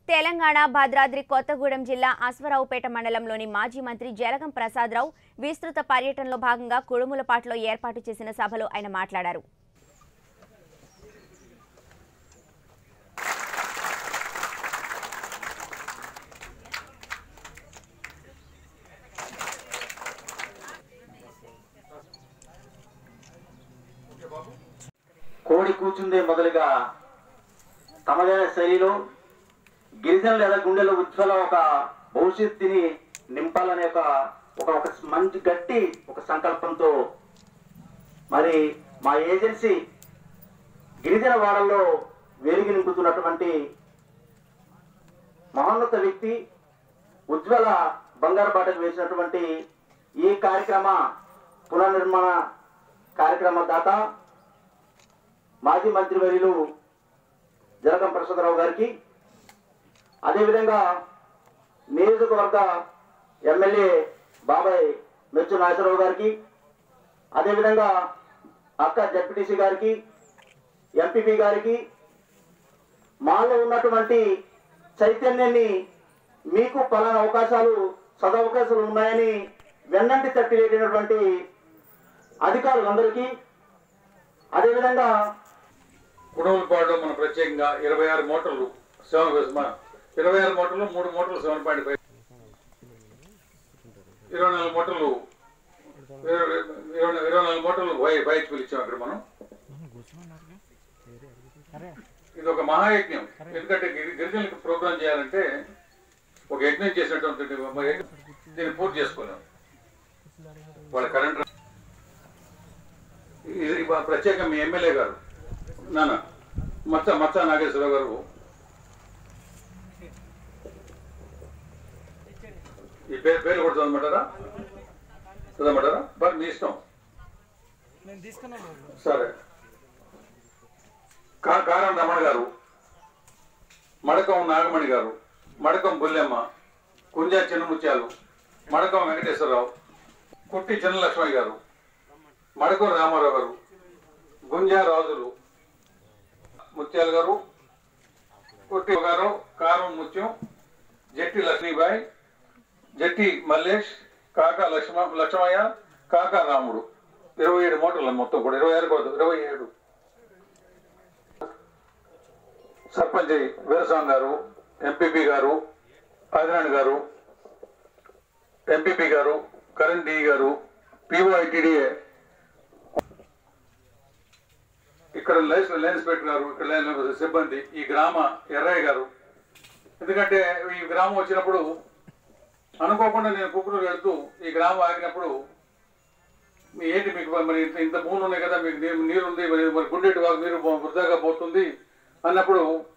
తెలంగాణ భద్రాద్రి కొత్తగూడెం జిల్లా అశ్వరావుపేట మండలంలోని మాజీ మంత్రి జలగం ప్రసాదరావు విస్తృత పర్యటనలో భాగంగా కుడుములపాట్లో ఏర్పాటు చేసిన సభలో ఆయన మాట్లాడారు కోడి కూర్చుందే మొదలుగా తమదైన శైలిలో గిరిజనుల ఎడ గుండెలో ఉజ్వల ఒక భవిష్యత్తుని నింపాలనే ఒక ఒక ఒక మంచి గట్టి ఒక సంకల్పంతో మరి మా ఏజెన్సీ గిరిజన వాడల్లో వెలుగు నింపుతున్నటువంటి మహోన్నత వ్యక్తి ఉజ్వల బంగారు బాటకు వేసినటువంటి ఈ కార్యక్రమ పునర్నిర్మాణ కార్యక్రమ దాత మాజీ మంత్రివర్యులు జలకం ప్రసాదరావు గారికి అదేవిధంగా నియోజకవర్గ ఎమ్మెల్యే బాబాయ్ మెచ్చు నాగేశ్వరరావు గారికి అదేవిధంగా అక్క జడ్పీటీసీ గారికి ఎంపీపీ గారికి మాలో ఉన్నటువంటి చైతన్యాన్ని మీకు పలానా అవకాశాలు సదవకాశాలు ఉన్నాయని వెన్నంటి తట్టి లేటినటువంటి అధికారులందరికీ అదేవిధంగా కుడవలపాడులో మన ప్రత్యేకంగా ఇరవై ఆరు మోటార్లు సెవెన్ మన ఇరవై ఆరు మోటార్లు మూడు మోటార్లు సెవెన్ పాయింట్ ఫైవ్ ఇరవై నాలుగు మోటార్లు ఇరవై ఇరవై ఇరవై నాలుగు మోటార్లు వై వైహెచ్పీలు ఇచ్చాం అక్కడ మనం ఇది ఒక మహాయజ్ఞం ఎందుకంటే గిరి- గిరిజనులకు ప్రోగ్రామ్ చేయాలంటే ఒక యజ్ఞం చేసినటువంటి మరి దీన్ని పూర్తి చేసుకోలేం వాళ్ళ కరెంట్ ఇది ఇవాళ ప్రత్యేకంగా మీ ఎమ్మెల్యే గారు నాన్న మచ్చ మచ్చ నాగేశ్వరరావు గారు ఈ పేరు పేరు కూడా చదవమంటారా చదవమంటారా బట్ మీ ఇష్టం సరే కా కారం రమణ గారు మడకం నాగమణి గారు మడకం బుల్లెమ్మ కుంజా చిన్నముత్యాలు మడకం వెంకటేశ్వరరావు కుట్టి చిన్నలక్ష్మయ్య గారు మడకం రామారావు గారు గుంజా రాజులు ముత్యాల గారు కుట్టి గారు కారం ముత్యం జట్టి లక్ష్మీబాయి జట్టి మల్లేష్ కాకా లక్ష్మ లక్ష్మయ్య కాకా రాముడు ఇరవై ఏడు మోటార్లు మొత్తం కూడా ఇరవై ఆరు కాదు ఇరవై ఏడు సర్పంచ్ వీరస్వామి గారు ఎంపీపీ గారు ఆదినారాయణ గారు ఎంపీపీ గారు కరణ్ డి గారు పిఓఐటిడిఏ ఇక్కడ లైన్స్ లైన్స్ గారు ఇక్కడ లైన్ సిబ్బంది ఈ గ్రామ ఎర్రయ్య గారు ఎందుకంటే ఈ గ్రామం వచ్చినప్పుడు అనుకోకుండా నేను కుక్కరు వెళ్తూ ఈ గ్రామం ఆగినప్పుడు మీ ఏంటి మీకు మరి ఇంత ఇంత భూములు ఉన్నాయి కదా మీకు నీరు నీరు ఉంది మరి మరి గుండెటి వాకు నీరు వృధాగా పోతుంది అన్నప్పుడు